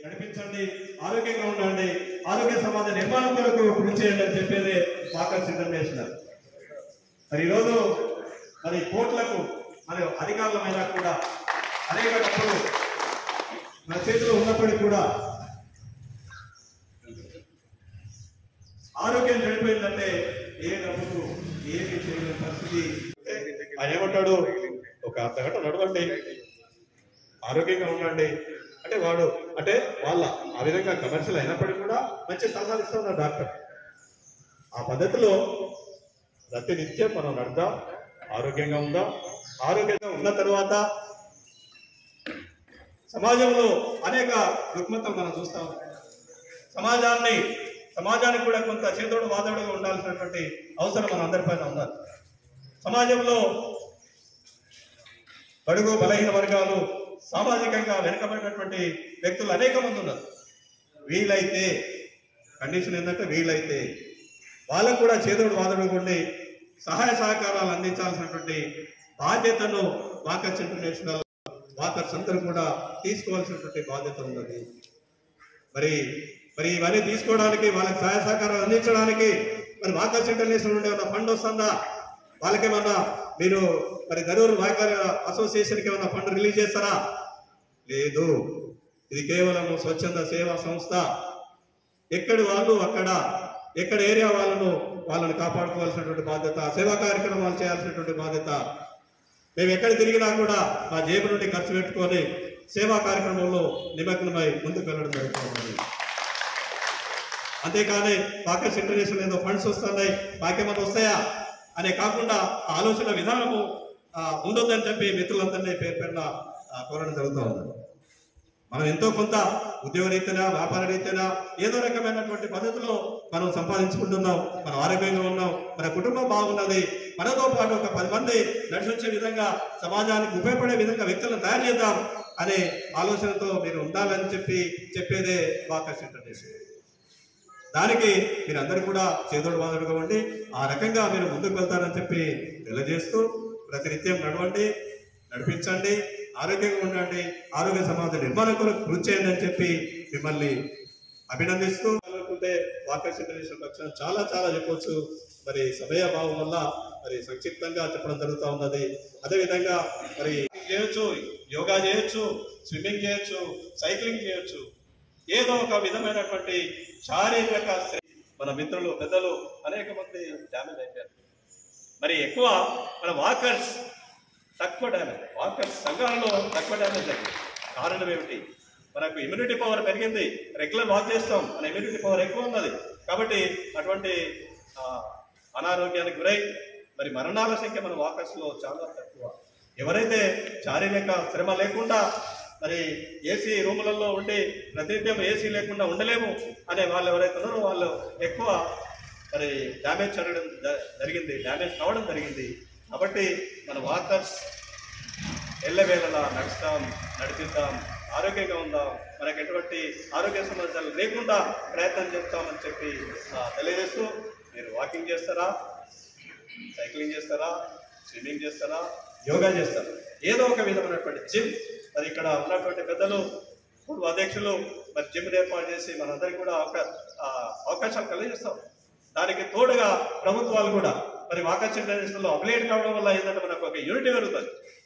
నడిపించండి ఆరోగ్యంగా ఉండండి ఆరోగ్య సమాజ నిర్మాణం కొరకు కృషి చేయండి అని చెప్పేది వాకర్స్ ఇంటర్నేషనల్ మరి ఈరోజు మరి కోట్లకు మరి అధికారులమైనా కూడా అనేక డబ్బులు మన చేతిలో ఉన్నప్పటికీ కూడా ఆరోగ్యం చెడిపోయిందంటే ఏ డబ్బుకు ఏమి చేయలేని పరిస్థితి ఆయన ఏమంటాడు ఒక అర్ధ గంట నడవండి ఆరోగ్యంగా ఉండండి అంటే వాడు అంటే వాళ్ళ ఆ విధంగా కమర్షియల్ అయినప్పటికీ కూడా మంచి సలహాలు ఇస్తా ఉన్నారు డాక్టర్ ఆ పద్ధతిలో ప్రతి నిత్యం మనం నడదాం ఆరోగ్యంగా ఉందాం ఆరోగ్యంగా ఉన్న తర్వాత సమాజంలో అనేక రుగ్మతలు మనం చూస్తాం సమాజాన్ని సమాజానికి కూడా కొంత చేతోడు వాదోడుగా ఉండాల్సినటువంటి అవసరం మన అందరిపైన ఉన్నది సమాజంలో బడుగు బలహీన వర్గాలు సామాజికంగా వెనుకబడినటువంటి వ్యక్తులు అనేక మంది ఉన్నారు వీలైతే కండిషన్ ఏంటంటే వీలైతే వాళ్ళకు కూడా చేదోడు వాదోడు ఉండి సహాయ సహకారాలు అందించాల్సినటువంటి బాధ్యతను వాకర్స్ ఇంటర్నేషనల్ వాకర్స్ అందరూ కూడా తీసుకోవాల్సినటువంటి బాధ్యత ఉన్నది మరి మరి ఇవన్నీ తీసుకోవడానికి వాళ్ళకి సహాయ సహకారాలు అందించడానికి మరి వాకర్స్ ఇంటర్నేషనల్ నుండి ఏమైనా ఫండ్ వస్తుందా వాళ్ళకేమన్నా మీరు మరి గరూరు వాకర్ అసోసియేషన్కి ఏమైనా ఫండ్ రిలీజ్ చేస్తారా లేదు ఇది కేవలం స్వచ్ఛంద సేవా సంస్థ ఎక్కడి వాళ్ళు అక్కడ ఎక్కడ ఏరియా వాళ్ళను వాళ్ళని కాపాడుకోవాల్సినటువంటి బాధ్యత సేవా కార్యక్రమాలు చేయాల్సినటువంటి బాధ్యత మేము ఎక్కడ తిరిగినా కూడా మా జేబు నుండి ఖర్చు పెట్టుకొని సేవా కార్యక్రమంలో నిమగ్నమై ముందుకు వెళ్ళడం జరుగుతుంది అంతేకాని పాకర్స్ ఇంటర్నేషనల్ ఏదో ఫండ్స్ వస్తున్నాయి మాకేమైనా వస్తాయా అనే కాకుండా ఆ ఆలోచన విధానము ఆ, ఉండొద్దని చెప్పి మిత్రులందరినీ పేరు పేరున ఆ, కోరడం జరుగుతూ ఉంది మనం ఎంతో కొంత ఉద్యోగ రీత్యా వ్యాపార రీత్యా ఏదో రకమైనటువంటి పద్ధతిలో మనం సంపాదించుకుంటున్నాం మనం ఆరోగ్యంగా ఉన్నాం మన కుటుంబం బాగున్నది మనతో పాటు ఒక పది మంది నడిచొచ్చే విధంగా సమాజానికి ఉపయోగపడే విధంగా వ్యక్తులను తయారు చేద్దాం అనే ఆలోచనతో మీరు ఉండాలని చెప్పి చెప్పేదే వాకర్స్ ఇంటర్నేషనల్ దానికి మీరందరూ కూడా చేదోడు బాధడుగా ఉండి ఆ రకంగా మీరు ముందుకు వెళ్తారని చెప్పి తెలియజేస్తూ ప్రతినిత్యం నడవండి నడిపించండి ఆరోగ్యంగా ఉండండి ఆరోగ్య సమాజ నిర్మాణం కొరకు కృషి చేయండి అని చెప్పి మిమ్మల్ని అభినందిస్తూ అనుకుంటే వాకర్స్ ఇంటర్నేషనల్ పక్షాన చాలా చాలా చెప్పవచ్చు మరి సమయాభావం వల్ల మరి సంక్షిప్తంగా చెప్పడం జరుగుతూ ఉన్నది అదేవిధంగా మరి చేయొచ్చు యోగా చేయొచ్చు స్విమ్మింగ్ చేయొచ్చు సైక్లింగ్ చేయొచ్చు ఏదో ఒక విధమైనటువంటి శారీరక శ్ర- మన మిత్రులు పెద్దలు అనేక మంది డ్యామేజ్ అయిపోయారు మరి ఎక్కువ మన వాకర్స్ తక్కువ డ్యామేజ్ వాకర్స్ సంఘాలలో తక్కువ డ్యామేజ్ అయింది కారణం ఏమిటి మనకు ఇమ్యూనిటీ పవర్ పెరిగింది రెగ్యులర్ వాక్ చేస్తాం మన ఇమ్యూనిటీ పవర్ ఎక్కువ ఉన్నది కాబట్టి అటువంటి ఆ, అనారోగ్యానికి గురై మరి మరణాల సంఖ్య మన వాకర్స్లో చాలా తక్కువ ఎవరైతే శారీరక శ్రమ లేకుండా మరి ఏసీ రూములలో ఉండి ప్రతినిత్యం ఏసీ లేకుండా ఉండలేము అనే వాళ్ళు ఎవరైతే ఉన్నారో వాళ్ళు ఎక్కువ మరి డ్యామేజ్ జరగడం జ- జరిగింది డ్యామేజ్ కావడం జరిగింది కాబట్టి మన వాకర్స్ ఎల్లవేళలా నడుస్తాం నడిపిద్దాం ఆరోగ్యంగా ఉందాం మనకు ఎటువంటి ఆరోగ్య సమస్యలు లేకుండా ప్రయత్నం చేస్తామని చెప్పి ఆ, తెలియజేస్తూ మీరు వాకింగ్ చేస్తారా సైక్లింగ్ చేస్తారా స్విమ్మింగ్ చేస్తారా యోగా చేస్తారా ఏదో ఒక విధమైనటువంటి జిమ్ మరి ఇక్కడ ఉన్నటువంటి పెద్దలు పూర్వ అధ్యక్షులు మరి జిమ్ ఏర్పాటు చేసి మనందరికీ కూడా ఒక ఆ, అవకాశాలు కలిగిస్తాం దానికి తోడుగా ప్రభుత్వాలు కూడా మరి వాకర్స్ ఇంటర్నేషనల్ అప్లేట్ కావడం వల్ల ఏంటంటే మనకు ఒక యూనిటీ పెరుగుతుంది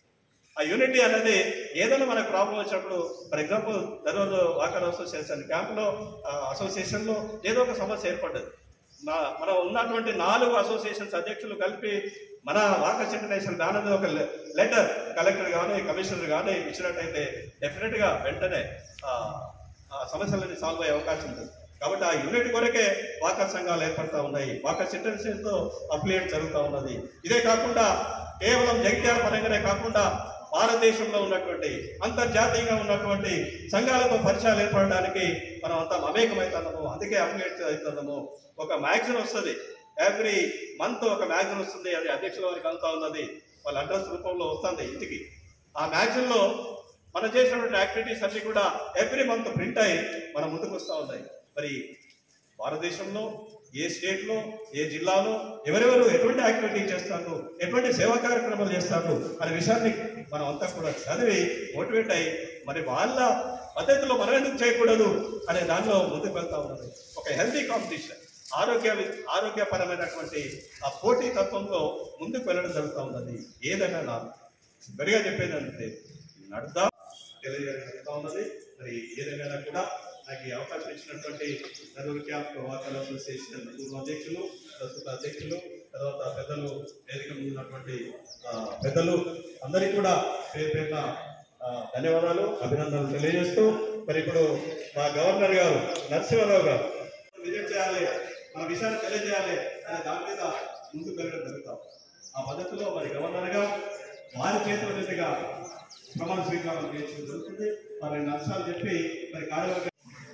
ఆ యూనిటీ అనేది ఏదైనా మనకు ప్రాబ్లం వచ్చినప్పుడు ఫర్ ఎగ్జాంపుల్ దరోజు వాకర్ అసోసియేషన్ క్యాంప్లో అసోసియేషన్లో ఏదో ఒక సమస్య ఏర్పడ్డది మా మనం ఉన్నటువంటి నాలుగు అసోసియేషన్స్ అధ్యక్షులు కలిపి మన వాకర్స్ ఇంటర్నేషనల్ దాని మీద ఒక లెటర్ కలెక్టర్ కానీ కమిషనర్ కానీ ఇచ్చినట్టయితే డెఫినెట్గా వెంటనే ఆ, ఆ సమస్యలన్నీ సాల్వ్ అయ్యే అవకాశం ఉంది కాబట్టి ఆ యూనిట్ కొరకే వాకర్ సంఘాలు ఏర్పడతా ఉన్నాయి వాకర్స్ ఇంటర్నేషనల్ తో అప్లియేట్ జరుగుతూ ఉన్నది ఇదే కాకుండా కేవలం జగిత్యాల పరంగానే కాకుండా భారతదేశంలో ఉన్నటువంటి అంతర్జాతీయంగా ఉన్నటువంటి సంఘాలతో పరిచయాలు ఏర్పడడానికి మనం అంతా మమేకమవుతున్నాము అందుకే అప్లియేట్ అవుతున్నాము ఒక మ్యాగజైన్ వస్తుంది ఎవ్రీ మంత్ ఒక మ్యాగజైన్ వస్తుంది అది అధ్యక్షుల వారికి అంతా ఉన్నది వాళ్ళ అడ్రస్ రూపంలో వస్తుంది ఇంటికి ఆ మ్యాగజైన్ లో మనం చేసినటువంటి యాక్టివిటీస్ అన్ని కూడా ఎవ్రీ మంత్ ప్రింట్ అయ్యి మన ముందుకు వస్తూ ఉన్నాయి మరి భారతదేశంలో ఏ స్టేట్లో ఏ జిల్లాలో ఎవరెవరు ఎటువంటి యాక్టివిటీ చేస్తారు ఎటువంటి సేవా కార్యక్రమాలు చేస్తారు అనే విషయాన్ని మనం అంతా కూడా చదివి మోటివేట్ అయ్యి మరి వాళ్ళ పద్ధతిలో మనం ఎందుకు చేయకూడదు అనే దానిలో ముందుకు వెళ్తా ఉన్నది ఒక హెల్తీ కాంపిటీషన్ ఆరోగ్య ఆరోగ్యపరమైనటువంటి ఆ పోటీ తత్వంలో ముందుకు వెళ్ళడం జరుగుతూ ఉన్నది ఏదైనా లాభం సింపుల్గా చెప్పేది అంటే నడుద్దాం తెలియజేయడం జరుగుతూ ఉన్నది మరి ఏదైనా కూడా నాకు ఈ అవకాశం ఇచ్చినటువంటి నెల్లూరు క్యాంప్ వాకర్ అసోసియేషన్ పూర్వ అధ్యక్షులు ప్రస్తుత అధ్యక్షులు తర్వాత పెద్దలు వేదిక మీద ఉన్నటువంటి ఆ, పెద్దలు అందరికీ కూడా పేరు పేరున ఆ, ధన్యవాదాలు అభినందనలు తెలియజేస్తూ మరి ఇప్పుడు మా గవర్నర్ గారు నరసింహారావు గారు విజిట్ చేయాలి మన విషయాన్ని తెలియజేయాలి అనే దాని మీద ముందుకు వెళ్ళడం జరుగుతాం ఆ పద్ధతిలో మరి గవర్నర్ గా వారి చేతుల మీదుగా ప్రమాణ స్వీకారం చేయించడం జరుగుతుంది మరి రెండు అంశాలు చెప్పి మరి కార్యవర్గ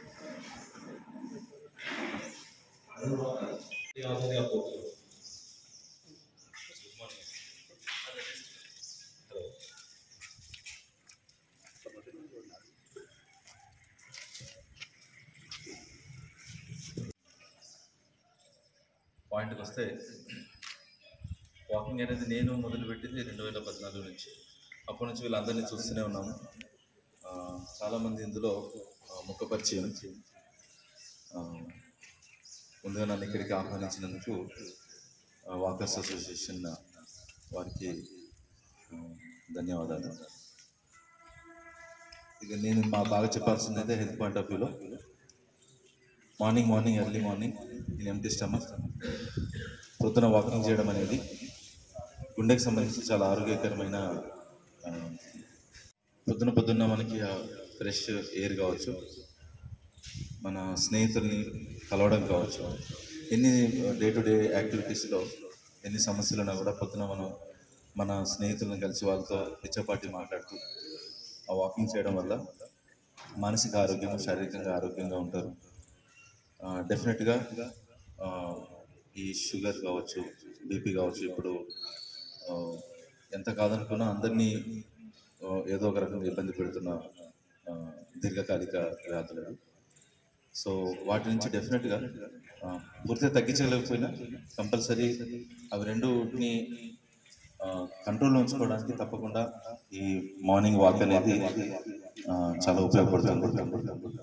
పాయింట్కి వస్తే వాకింగ్ అనేది నేను మొదలుపెట్టింది రెండు వేల పద్నాలుగు నుంచి అప్పటి నుంచి వీళ్ళందరినీ చూస్తూనే ఉన్నాము ఆ, చాలామంది ఇందులో ఆ, ముఖ పరిచయం ఆ, ముందుగా నన్ను ఇక్కడికి ఆహ్వానించినందుకు ఆ, వాకర్స్ అసోసియేషన్ వారికి ఆ, ధన్యవాదాలు ఇక నేను మా బాగా చెప్పాల్సింది అయితే హెల్త్ పాయింట్ ఆఫ్ వ్యూలో మార్నింగ్ మార్నింగ్ ఎర్లీ మార్నింగ్ నేను ఎంటీ స్టమక్ పొద్దున వాకింగ్ చేయడం అనేది గుండెకి సంబంధించి చాలా ఆరోగ్యకరమైన ఆ, పొద్దున పొద్దున్న మనకి ఫ్రెష్ ఎయిర్ కావచ్చు మన స్నేహితుల్ని కలవడం కావచ్చు ఎన్ని డే టు డే యాక్టివిటీస్లో ఎన్ని సమస్యలు ఉన్నా కూడా పొద్దున మనం మన స్నేహితులను కలిసి వాళ్ళతో పిచ్చపాటి మాట్లాడుతూ ఆ వాకింగ్ చేయడం వల్ల మానసిక ఆరోగ్యం శారీరకంగా ఆరోగ్యంగా ఉంటారు డెఫినెట్గా ఈ షుగర్ కావచ్చు బీపీ కావచ్చు ఇప్పుడు ఆ, ఎంత కాదనుకున్నా అందరినీ ఆ, ఏదో ఒక రకంగా ఇబ్బంది పెడుతున్న ఆ, దీర్ఘకాలిక వ్యాధులు అవి. సో వాటి నుంచి డెఫినెట్గా ఆ, పూర్తిగా తగ్గించలేకపోయినా కంపల్సరీ అవి రెండుని కంట్రోల్లో ఉంచుకోవడానికి తప్పకుండా ఈ మార్నింగ్ వాక్ అనేది ఆ, చాలా ఉపయోగపడుతుంది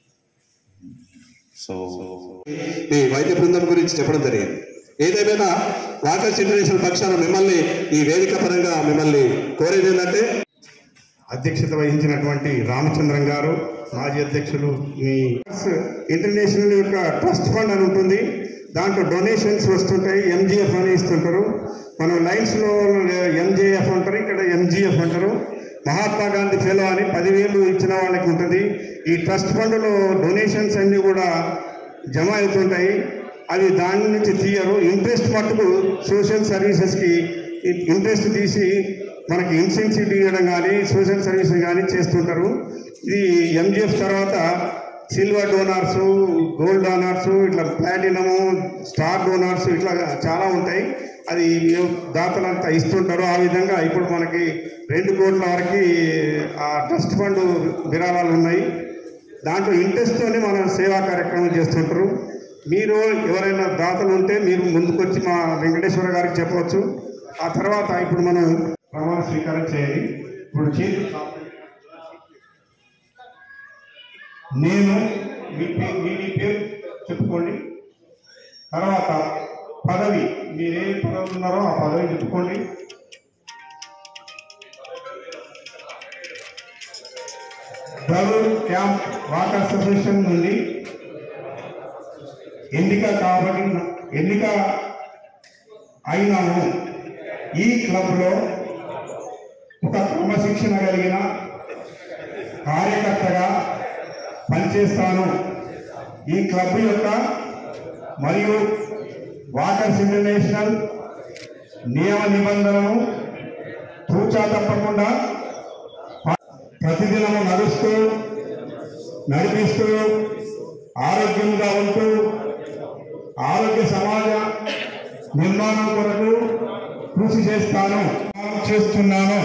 సో ఈ వైద్య బృందం గురించి చెప్పడం జరిగింది ఏదేమైనా వాకర్స్ ఇంటర్నేషనల్ పక్షాన మిమ్మల్ని ఈ వేదిక పరంగా మిమ్మల్ని కోరేది ఏంటంటే అధ్యక్షత వహించినటువంటి రామచంద్రం గారు మాజీ అధ్యక్షులు మీ ఇంటర్నేషనల్ యొక్క ట్రస్ట్ ఫండ్ అని ఉంటుంది దాంట్లో డొనేషన్స్ వస్తుంటాయి ఎంజిఎఫ్ అని ఇస్తుంటారు మనం లైన్స్లో ఎంజేఎఫ్ అంటారు ఇక్కడ ఎంజిఎఫ్ అంటారు మహాత్మా గాంధీ ఫెలో అని పదివేలు ఇచ్చిన వాళ్ళకి ఉంటుంది ఈ ట్రస్ట్ ఫండ్లో డొనేషన్స్ అన్నీ కూడా జమ అవుతుంటాయి అవి దాని నుంచి తీయరు ఇంట్రెస్ట్ మట్టుకు సోషల్ సర్వీసెస్కి ఇంట్రెస్ట్ తీసి మనకి ఇన్సెన్సివ్ ఇవ్వడం కానీ సోషల్ సర్వీస్ కానీ చేస్తుంటారు ఇది ఎంజిఎఫ్ తర్వాత సిల్వర్ డోనార్స్ గోల్డ్ డోనార్స్ ఇట్లా ప్లాటినము స్టార్ డోనార్స్ ఇట్లా చాలా ఉంటాయి అది దాతలంతా ఇస్తుంటారు ఆ విధంగా ఇప్పుడు మనకి రెండు కోట్ల వరకు ఆ ట్రస్ట్ ఫండ్ విరాళాలు ఉన్నాయి దాంట్లో ఇంట్రెస్ట్తోనే మనం సేవా కార్యక్రమం చేస్తుంటారు మీరు ఎవరైనా దాతలు ఉంటే మీరు ముందుకొచ్చి మా వెంకటేశ్వర గారికి చెప్పవచ్చు ఆ తర్వాత ఇప్పుడు మనం ప్రమాణ స్వీకారం చేయాలి ఇప్పుడు చేతులు చాపండి. నేను మీ పేరు మీ మీ పేరు చెప్పుకోండి తర్వాత పదవి మీరు ఏ పదవి ఉన్నారో ఆ పదవి చెప్పుకోండి ధరూర్ క్యాంప్ వాటర్ అసోసియేషన్ నుండి ఎన్నిక కాబట్టి ఎన్నిక అయినాను ఈ క్లబ్లో ఒక క్రమశిక్షణ కలిగిన కార్యకర్తగా పనిచేస్తాను ఈ క్లబ్ యొక్క మరియు వాటర్స్ ఇంటర్నేషనల్ నియమ నిబంధనలను తూచా తప్పకుండా ప్రతిదినము నడుస్తూ నడిపిస్తూ ఆరోగ్యంగా ఉంటూ ఆరోగ్య సమాజ నిర్మాణం కొరకు కృషి చేస్తాను చేస్తున్నాను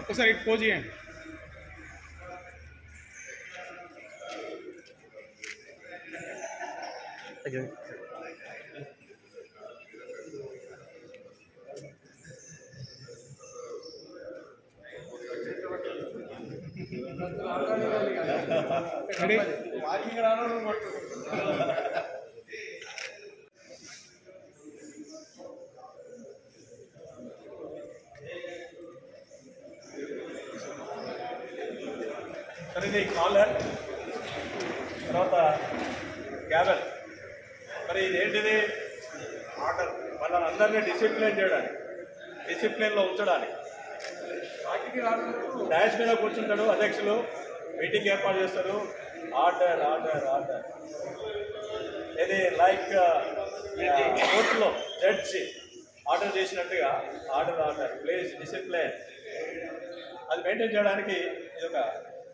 ఒక్కసారి ఇటు పోజ్ చేయండి రెడీ సరే ఇది కాలర్ తర్వాత గ్యాబెల్ మరి ఇది ఏంటిది ఆర్డర్ వాళ్ళని అందరినీ డిసిప్లిన్ చేయడానికి డిసిప్లిన్లో ఉంచడానికి డాష్ మీద కూర్చుంటాడు అధ్యక్షులు మీటింగ్ ఏర్పాటు చేస్తారు ఆర్డర్ ఆర్డర్ ఆర్డర్ ఇది లైక్ కోర్టులో జడ్జి ఆర్డర్ చేసినట్టుగా ఆర్డర్ ఆర్డర్ ప్లేస్ డిసిప్లిన్ అది మెయింటైన్ చేయడానికి ఇది ఒక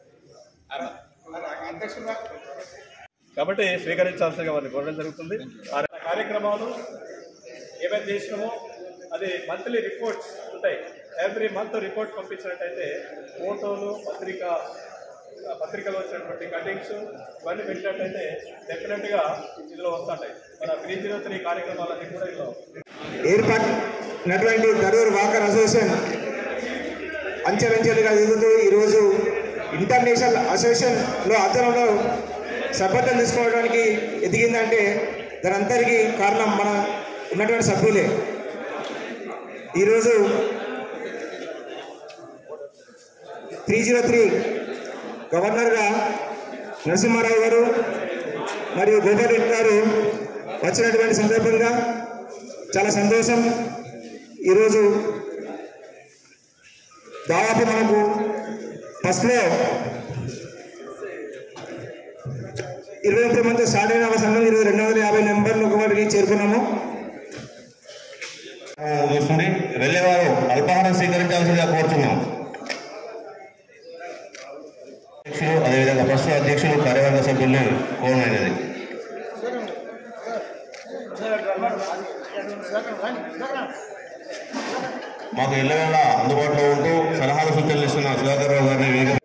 కాబట్టి స్వీకరించాల్సిందిగా వారిని కోరడం జరుగుతుంది ఆ కార్యక్రమాలు ఏమైతే చేసినామో అది మంత్లీ రిపోర్ట్స్ ఉంటాయి ఎవ్రీ మంత్ రిపోర్ట్ పంపించినట్టయితే ఫోటోలు పత్రిక ఆ, పత్రికలో వచ్చినటువంటి కటింగ్స్ ఇవన్నీ పెట్టినట్టయితే డెఫినెట్గా ఇందులో వస్తుంటాయి మన త్రీ జీరో త్రీ కార్యక్రమాలన్నీ కూడా ఇందులో ఏర్పడినటువంటి గరూర్ వాకర్ అసోసియేషన్ అంచెలంచెలుగా ఎదుగుతూ ఈరోజు ఇంటర్నేషనల్ అసోసియేషన్లో ఆధ్వర్యంలో సభ్యత్వం తీసుకోవడానికి ఎదిగిందంటే దానంతరికి కారణం మన ఉన్నటువంటి సభ్యులే ఈరోజు త్రీ జీరో త్రీ గవర్నర్గా నరసింహారావు గారు మరియు గోపాల్ రెడ్డి గారు వచ్చినటువంటి సందర్భంగా చాలా సంతోషం ఈరోజు దాదాపు మనకు ఫస్ట్లో ఇరవై ముప్పై మంది స్టార్ట్ అయిన ఒక సంఘం ఈరోజు రెండు వందల యాభై నెంబర్లు ఒకటికి చేరుకున్నాము వస్తుంది వెళ్ళేవారు అల్పాహారం స్వీకరించాల్సిందిగా కోరుతున్నాం అధ్యక్షులు అదేవిధంగా ప్రస్తుత అధ్యక్షులు కార్యవర్గ సభ్యుల్ని కోరమైనది మాకు ఎల్లవేళ అందుబాటులో ఉంటూ సలహాలు సూచనలు ఇస్తున్న సుధాకర్ రావు గారిని వేదిక